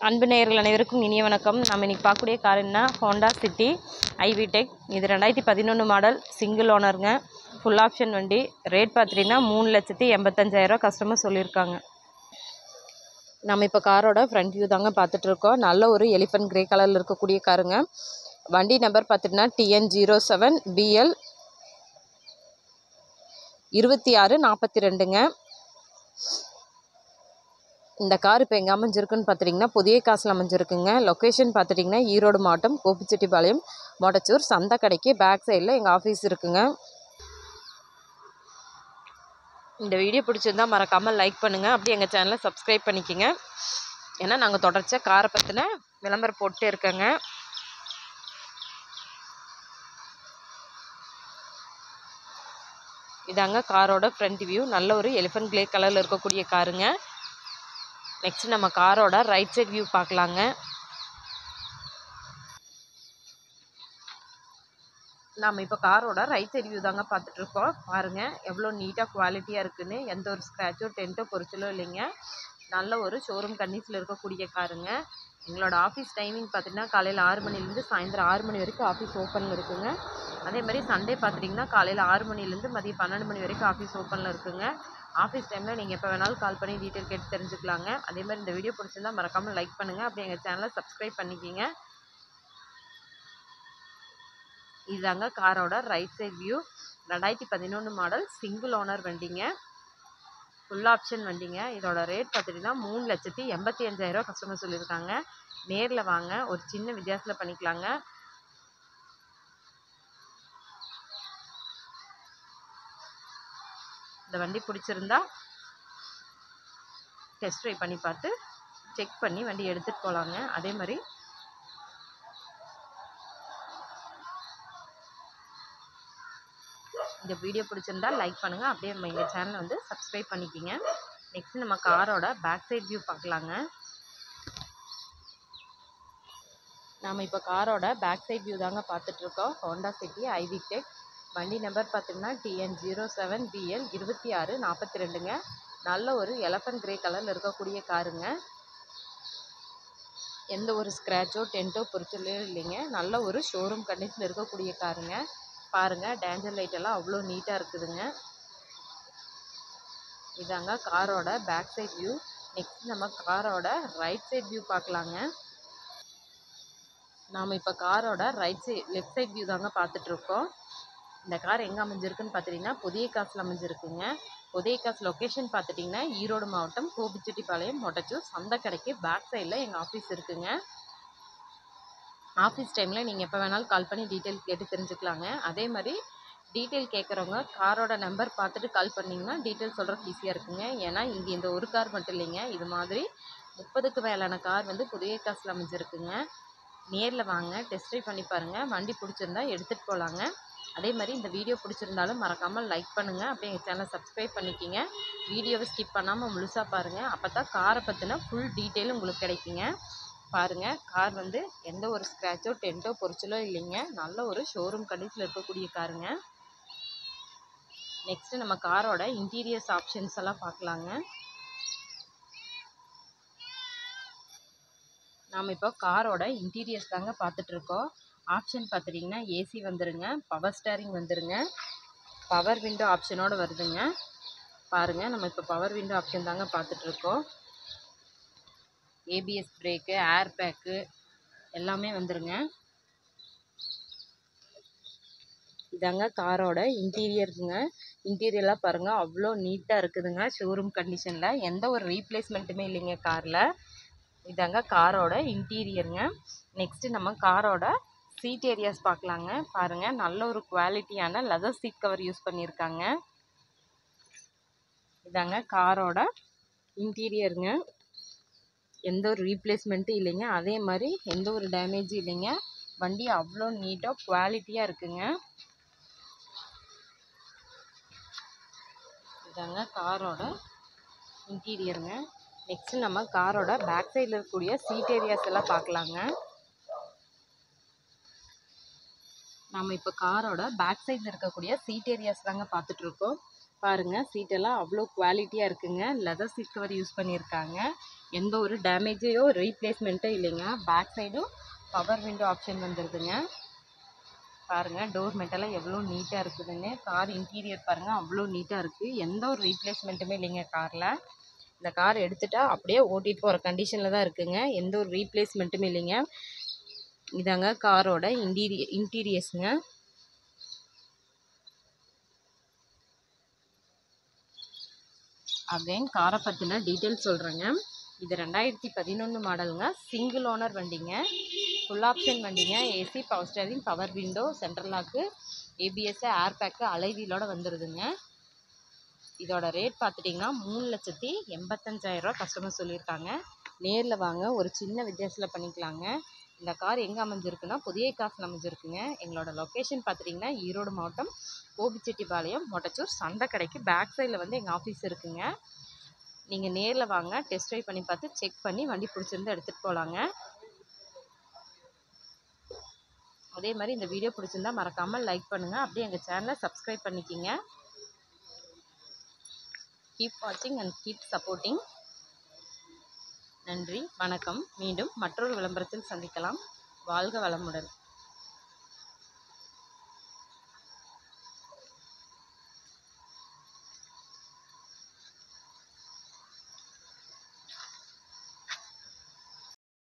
அன்பு நேயர்கள் அனைவருக்கும் இனிய வணக்கம் நம்ம இன்னைக்கு பார்க்கக்கூடிய கார் என்ன ஹோண்டா சிட்டி ஐவி டெக் இது ரெண்டாயிரத்தி பதினொன்று மாடல் சிங்கிள் ஓனருங்க ஃபுல் ஆப்ஷன் வண்டி ரேட் பார்த்துட்டிங்கன்னா மூணு லட்சத்தி எண்பத்தஞ்சாயிரம் கஸ்டமர் சொல்லியிருக்காங்க நம்ம இப்போ காரோட ஃப்ரண்ட் வியூ தாங்க பார்த்துட்ருக்கோம் நல்ல ஒரு எலிஃபண்ட் கிரே கலரில் இருக்கக்கூடிய காருங்க வண்டி நம்பர் பார்த்துட்டிங்கன்னா டிஎன் ஜீரோ செவன் பிஎல் இருபத்தி ஆறு நாற்பத்தி ரெண்டுங்க இந்த கார் இப்போ எங்கே அமைஞ்சிருக்குன்னு பார்த்துட்டிங்கன்னா புதிய காசில் அமைஞ்சிருக்குங்க லொக்கேஷன் பார்த்துட்டிங்கன்னா ஈரோடு மாவட்டம் கோபிச்செட்டிப்பாளையம் மொடச்சூர் சந்தை கடைக்கு பேக் சைடில் எங்கள் ஆஃபீஸ் இருக்குங்க இந்த வீடியோ பிடிச்சிருந்தா மறக்காமல் லைக் பண்ணுங்கள் அப்படியே எங்கள் சேனலை சப்ஸ்கிரைப் பண்ணிக்கோங்க ஏன்னா நாங்கள் தொடர்ச்சியாக காரை பற்றின விளம்பரம் போட்டே இருக்கேங்க இதாங்க காரோட ஃப்ரண்ட் வியூ நல்ல ஒரு எலிஃபண்ட் கிரே கலரில் இருக்கக்கூடிய காருங்க நெக்ஸ்ட் நம்ம காரோட ரைட் சைட் வியூ பார்க்கலாங்க நாம் இப்போ காரோட ரைட் சைட் வியூ தாங்க பார்த்துட்ருக்கோம் பாருங்கள் எவ்வளோ நீட்டாக குவாலிட்டியாக இருக்குன்னு எந்த ஒரு ஸ்க்ராச்சோ டென்ட்டோ பொறிச்சலோ இல்லைங்க நல்ல ஒரு ஷோரூம் கண்டிஷனில் இருக்கக்கூடிய காருங்க எங்களோட ஆஃபீஸ் டைமிங் பார்த்தீங்கன்னா காலையில் ஆறு மணிலேருந்து சாயந்தரம் ஆறு மணி வரைக்கும் ஆஃபீஸ் ஓப்பனில் இருக்குங்க அதே மாதிரி சண்டே பார்த்துட்டிங்கன்னா காலையில் ஆறு மணிலேருந்து மதியம் பன்னெண்டு மணி வரைக்கும் ஆஃபீஸ் ஓப்பனில் இருக்குங்க ஆஃபீஸ் டைமில் நீங்கள் எப்போ வேணாலும் கால் பண்ணி டீட்டெயில் கேட்டு தெரிஞ்சுக்கலாங்க அதே மாதிரி இந்த வீடியோ பிடிச்சிருந்தா மறக்காமல் லைக் பண்ணுங்கள் அப்படி எங்கள் சேனலை சப்ஸ்கிரைப் பண்ணிக்கிங்க இதுதாங்க காரோட ரைட் சைட் வியூ ரெண்டாயிரத்தி பதினொன்று மாடல் சிங்கிள் ஓனர் வண்டிங்க ஃபுல் ஆப்ஷன் வண்டிங்க இதோட ரேட் பார்த்துட்டிங்கன்னா மூணு லட்சத்தி எண்பத்தி அஞ்சாயிரரூவா கஸ்டமர் சொல்லியிருக்காங்க நேரில் வாங்க ஒரு சின்ன வித்தியாசத்தில் பண்ணிக்கலாங்க இந்த வண்டி பிடிச்சிருந்தா டெஸ்ட் ட்ரைவ் பண்ணி பார்த்து செக் பண்ணி வண்டி எடுத்துகிட்டு போகலாங்க அதே மாதிரி இந்த வீடியோ பிடிச்சிருந்தா லைக் பண்ணுங்கள் அப்படியே நம்ம எங்கள் சேனலை வந்து சப்ஸ்கிரைப் பண்ணிக்கிங்க நெக்ஸ்ட் நம்ம காரோட பேக் சைட் வியூ பார்க்கலாங்க நாம் இப்போ காரோட பேக் சைட் வியூ தாங்க பார்த்துட்ருக்கோம் ஹோண்டா சிட்டி ஐவி டெக் வண்டி நம்பர் பார்த்தீங்கன்னா டிஎன் ஜீரோ செவன் பிஎல் இருபத்தி ஆறு நாற்பத்தி ரெண்டுங்க நல்ல ஒரு எலஃபண்ட் கிரே கலரில் இருக்கக்கூடிய காருங்க எந்த ஒரு ஸ்க்ராச்சோ டென்ட்டோ பொறிச்சலோ இல்லைங்க நல்ல ஒரு ஷோரூம் கண்டிஷனில் இருக்கக்கூடிய காருங்க பாருங்கள் டேஞ்சர் லைட் எல்லாம் அவ்வளோ நீட்டாக இருக்குதுங்க இதாங்க காரோட பேக் சைட் வியூ நெக்ஸ்ட் நம்ம காரோட ரைட் சைட் வியூ பார்க்கலாங்க நாம் இப்போ காரோட right side left side view தாங்க பார்த்துட்ருக்கோம் இந்த கார் எங்கே அமைஞ்சிருக்குன்னு பார்த்துட்டிங்கன்னா புதிய காசில் அமைஞ்சிருக்குங்க புதிய காசு லொக்கேஷன் பார்த்துட்டிங்கன்னா ஈரோடு மாவட்டம் கோபிச்செட்டிப்பாளையம் மொட்டச்சூர் சந்தை கடைக்கு பேக் சைடில் எங்கள் ஆஃபீஸ் இருக்குங்க ஆஃபீஸ் டைமில் நீங்கள் எப்போ வேணாலும் கால் பண்ணி டீட்டெயில் கேட்டு தெரிஞ்சுக்கலாங்க அதே மாதிரி டீட்டெயில் கேட்குறவங்க காரோட நம்பர் பார்த்துட்டு கால் பண்ணிங்கன்னா டீட்டெயில் சொல்கிறதுக்கு ஈஸியாக இருக்குங்க ஏன்னா இங்கே இந்த ஒரு கார் மட்டும் இல்லைங்க இது மாதிரி முப்பதுக்கு மேலான கார் வந்து புதிய காசில் அமைஞ்சிருக்குங்க நேரில் வாங்க டெஸ்ட் ட்ரைவ் பண்ணி பாருங்கள் வண்டி பிடிச்சிருந்தா எடுத்துகிட்டு போகலாங்க அதே மாதிரி இந்த வீடியோ பிடிச்சிருந்தாலும் மறக்காமல் லைக் பண்ணுங்கள் அப்படியே எங்கள் சேனலை சப்ஸ்கிரைப் பண்ணிக்கிங்க வீடியோவை ஸ்கிப் பண்ணாமல் முழுசாக பாருங்கள் அப்போ தான் காரை பற்றின ஃபுல் டீட்டெயில் உங்களுக்கு கிடைக்குங்க பாருங்கள் கார் வந்து எந்த ஒரு ஸ்க்ராச்சோ டென்ட்டோ பொறிச்சலோ இல்லைங்க நல்ல ஒரு ஷோரூம் கண்டிஷனில் இருக்கக்கூடிய காருங்க நெக்ஸ்ட்டு நம்ம காரோட இன்டீரியர்ஸ் ஆப்ஷன்ஸ் எல்லாம் பார்க்கலாங்க நாம் இப்போ காரோட இன்டீரியர்ஸ் தாங்க பார்த்துட்ருக்கோம் ஆப்ஷன் பார்த்துட்டிங்கன்னா ஏசி வந்துருங்க பவர் ஸ்டேரிங் வந்துருங்க பவர் விண்டோ ஆப்ஷனோடு வருதுங்க பாருங்கள் நம்ம இப்போ பவர் விண்டோ ஆப்ஷன் தாங்க பார்த்துட்ருக்கோம் ஏபிஎஸ் பிரேக்கு ஏர் பேக்கு எல்லாமே வந்துருங்க இதாங்க காரோட இன்டீரியருங்க இன்டீரியர்லாம் பாருங்கள் அவ்வளோ நீட்டாக இருக்குதுங்க ஷோரூம் கண்டிஷனில் எந்த ஒரு ரீப்ளேஸ்மெண்ட்டுமே இல்லைங்க காரில் இதாங்க காரோட இன்டீரியருங்க நெக்ஸ்ட்டு நம்ம காரோட சீட் ஏரியாஸ் பார்க்கலாங்க பாருங்கள் நல்ல ஒரு குவாலிட்டியான லெதர் சீட் கவர் யூஸ் பண்ணியிருக்காங்க இதாங்க காரோட இன்டீரியருங்க எந்த ஒரு ரீப்ளேஸ்மெண்ட்டும் இல்லைங்க அதே மாதிரி எந்த ஒரு டேமேஜும் இல்லைங்க வண்டி அவ்வளோ நீட்டாக குவாலிட்டியாக இருக்குங்க இதாங்க காரோட இன்டீரியருங்க நெக்ஸ்ட் நம்ம காரோட பேக் சைடில் இருக்கக்கூடிய சீட் ஏரியாஸ் எல்லாம் பார்க்கலாங்க நம்ம இப்போ காரோட பேக் சைடில் இருக்கக்கூடிய சீட் ஏரியாஸ் தாங்க பார்த்துட்ருக்கோம் பாருங்கள் சீட்டெல்லாம் அவ்வளோ குவாலிட்டியாக இருக்குங்க லெதர் சீட் கவர் யூஸ் பண்ணியிருக்காங்க எந்த ஒரு டேமேஜையோ ரீப்ளேஸ்மெண்ட்டும் இல்லைங்க பேக் சைடும் பவர் விண்டோ ஆப்ஷன் வந்துடுதுங்க பாருங்கள் டோர் மெட்டெல்லாம் எவ்வளோ நீட்டாக இருக்குதுங்க கார் இன்டீரியர் பாருங்கள் அவ்வளோ நீட்டாக இருக்குது எந்த ஒரு ரீப்ளேஸ்மெண்ட்டுமே இல்லைங்க காரில் இந்த கார் எடுத்துட்டா அப்படியே ஓட்டிகிட்டு போகிற கண்டிஷனில் தான் இருக்குங்க எந்த ஒரு ரீப்ளேஸ்மெண்ட்டுமே இல்லைங்க இதாங்க காரோட இன்டீரிய இன்டீரியர்ஸுங்க அகைன் காரை பற்றின டீட்டெயில் சொல்கிறேங்க இது ரெண்டாயிரத்தி பதினொன்று மாடலுங்க சிங்கிள் ஓனர் வண்டிங்க ஃபுல் ஆப்ஷன் வண்டிங்க AC power steering power window central lock ABS air bag அலைவீலோட வந்துடுதுங்க இதோட ரேட் பார்த்துட்டிங்கன்னா மூணு லட்சத்தி எண்பத்தஞ்சாயிரரூவா கஸ்டமர் சொல்லியிருக்காங்க நேரில் வாங்க ஒரு சின்ன வித்தியாசத்தில் பண்ணிக்கலாங்க இந்த கார் எங்கே அமைஞ்சிருக்குன்னா புதிய காசில் அமைஞ்சிருக்குங்க எங்களோட லொக்கேஷன் பார்த்துட்டிங்கன்னா ஈரோடு மாவட்டம் கோபிச்செட்டிப்பாளையம் மொட்டச்சூர் சந்தை கடைக்கு பேக் சைடில் வந்து எங்கள் ஆஃபீஸ் இருக்குங்க நீங்கள் நேரில் வாங்க டெஸ்ட் ட்ரைவ் பண்ணி பார்த்து செக் பண்ணி வண்டி பிடிச்சிருந்து எடுத்துகிட்டு போகலாங்க அதே மாதிரி இந்த வீடியோ பிடிச்சிருந்தா மறக்காமல் லைக் பண்ணுங்கள் அப்படியே எங்கள் சேனலை சப்ஸ்கிரைப் பண்ணிக்கிங்க கீப் வாட்சிங் அண்ட் கீப் சப்போர்ட்டிங் நன்றி வணக்கம் மீண்டும் மற்றொரு விளம்பரத்தில் சந்திக்கலாம் வாழ்க வளமுடன்